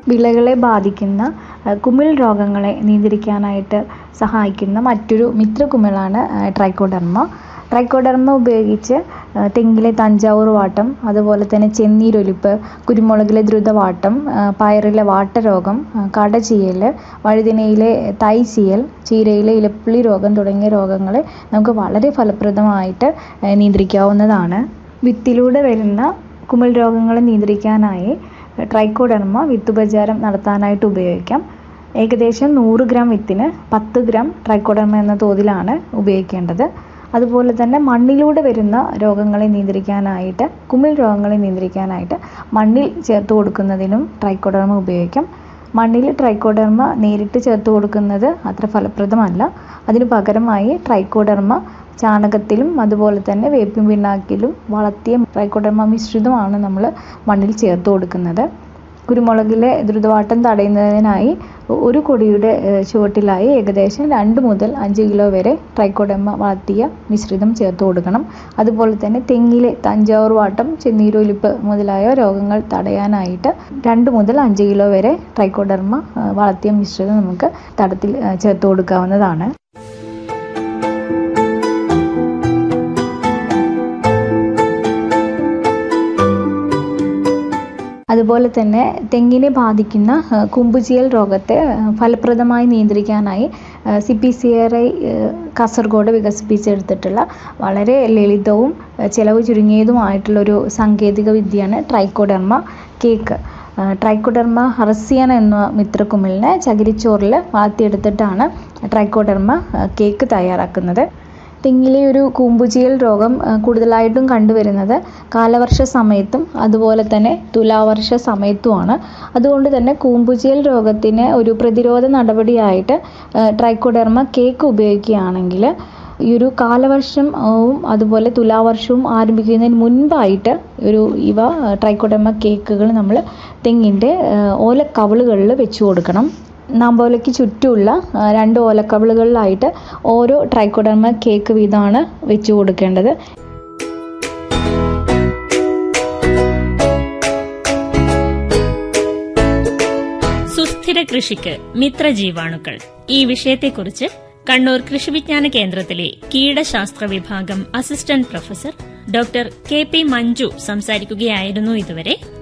വിളകളെ ബാധിക്കുന്ന ആ, കുമിൾ രോഗങ്ങളെ നിയന്ത്രിക്കാനായിട്ട് സഹായിക്കുന്ന മറ്റൊരു മിത്രകുമിളാണ് ആ, ട്രൈക്കോഡർമ ട്രൈക്കോഡർമ ഉപയോഗിച്ച് ആ, തെങ്ങിലെ തഞ്ചാവൂർ വാട്ടം അതുപോലെ തന്നെ ചെന്നീരൊലിപ്പ് കുരുമുളകിലെ ദ്രുതവാട്ടം ആ, പയറിലെ വാട്ടരോഗം ആ, കടചീയൽ വഴുതിനയിലെ തൈ ചീയൽ ചീരയിലെ ഇലപ്പുള്ളി രോഗം തുടങ്ങിയ രോഗങ്ങളെ നമുക്ക് വളരെ ഫലപ്രദമായിട്ട് ആ, നിയന്ത്രിക്കാവുന്നതാണ് വിത്തിലൂടെ വരുന്ന കുമിൾ രോഗങ്ങളെ നിയന്ത്രിക്കാനായി ട്രൈക്കോഡർമ വിത്തുപചാരം നടത്താനായിട്ട് ഉപയോഗിക്കാം ഏകദേശം നൂറ് ഗ്രാം വിത്തിന് പത്ത് ഗ്രാം ട്രൈക്കോഡർമ എന്ന തോതിലാണ് ഉപയോഗിക്കേണ്ടത് അതുപോലെ തന്നെ മണ്ണിലൂടെ വരുന്ന രോഗങ്ങളെ നിയന്ത്രിക്കാനായിട്ട് കുമിൾ രോഗങ്ങളെ നിയന്ത്രിക്കാനായിട്ട് മണ്ണിൽ ചേർത്ത് കൊടുക്കുന്നതിനും ട്രൈക്കോഡർമ ഉപയോഗിക്കാം മണ്ണിൽ ട്രൈക്കോഡർമ നേരിട്ട് ചേർത്ത് കൊടുക്കുന്നത് അത്ര ഫലപ്രദമല്ല അതിനു പകരമായി ട്രൈക്കോഡർമ ചാണകത്തിലും അതുപോലെ തന്നെ വേപ്പിൻ പിണ്ണാക്കിലും വളർത്തിയ ട്രൈക്കോഡർമ മിശ്രിതമാണ് നമ്മൾ മണ്ണിൽ ചേർത്ത് കൊടുക്കുന്നത് കുരുമുളകിലെ ദ്രുതവാട്ടം തടയുന്നതിനായി ഒരു കൊടിയുടെ ഏഹ്, ചുവട്ടിലായി ഏകദേശം രണ്ട് മുതൽ അഞ്ച് കിലോ വരെ ട്രൈക്കോഡർമ വളർത്തിയ മിശ്രിതം ചേർത്ത് കൊടുക്കണം അതുപോലെ തന്നെ തെങ്ങിലെ തഞ്ചാവൂർ വാട്ടം ചെന്നീരൊലിപ്പ് മുതലായ രോഗങ്ങൾ തടയാനായിട്ട് രണ്ട് മുതൽ അഞ്ച് കിലോ വരെ ട്രൈക്കോഡർമ ഏഹ്, വളർത്തിയ മിശ്രിതം നമുക്ക് തടത്തിൽ ഏഹ്, ചേർത്ത് കൊടുക്കാവുന്നതാണ് അതുപോലെ തന്നെ തെങ്ങിനെ ബാധിക്കുന്ന ആ, കുമ്പുചീയൽ രോഗത്തെ ആ, ഫലപ്രദമായി നിയന്ത്രിക്കാനായി C P C R I Kasaragod വികസിപ്പിച്ചെടുത്തിട്ടുള്ള വളരെ ലളിതവും ആ, ചെലവ് ചുരുങ്ങിയതുമായിട്ടുള്ളൊരു സാങ്കേതിക വിദ്യയാണ് ട്രൈക്കോഡർമ കേക്ക് ആ, ട്രൈക്കോഡർമ ഹർസിയൻ എന്ന മിത്രക്കുമിളിനെ ചകിരിച്ചോറിൽ വളർത്തിയെടുത്തിട്ടാണ് ട്രൈക്കോഡർമ ആ, കേക്ക് തയ്യാറാക്കുന്നത് തെങ്ങിലെ ഒരു കൂമ്പുചീയൽ രോഗം ആ, കൂടുതലായിട്ടും കണ്ടുവരുന്നത് കാലവർഷ സമയത്തും അതുപോലെ തന്നെ തുലാവർഷ സമയത്തുമാണ് അതുകൊണ്ട് തന്നെ കൂമ്പുചീയൽ രോഗത്തിന് ഒരു പ്രതിരോധ നടപടിയായിട്ട് ആ, ട്രൈക്കോഡെർമ കേക്ക് ഉപയോഗിക്കുകയാണെങ്കിൽ ഈ ഒരു കാലവർഷവും അതുപോലെ തുലാവർഷവും ആരംഭിക്കുന്നതിന് മുൻപായിട്ട് ഒരു ഇവ ആ, ട്രൈക്കോഡെർമ കേക്കുകൾ നമ്മൾ തെങ്ങിൻ്റെ ആ, ഓലക്കവിളുകളിൽ വെച്ച് കൊടുക്കണം നാമ്പോലയ്ക്ക് ചുറ്റുമുള്ള ആ, രണ്ട് ഓലക്കവിളുകളിലായിട്ട് ഓരോ ട്രൈക്കോഡർമ കേക്ക് വീതമാണ് വെച്ച് കൊടുക്കേണ്ടത് സുസ്ഥിര കൃഷിക്ക് മിത്രജീവാണുക്കൾ ഈ വിഷയത്തെക്കുറിച്ച് കണ്ണൂർ കൃഷിവിജ്ഞാന കേന്ദ്രത്തിലെ കീടശാസ്ത്ര വിഭാഗം assistant professor doctor K P Manju സംസാരിക്കുകയായിരുന്നു ഇതുവരെ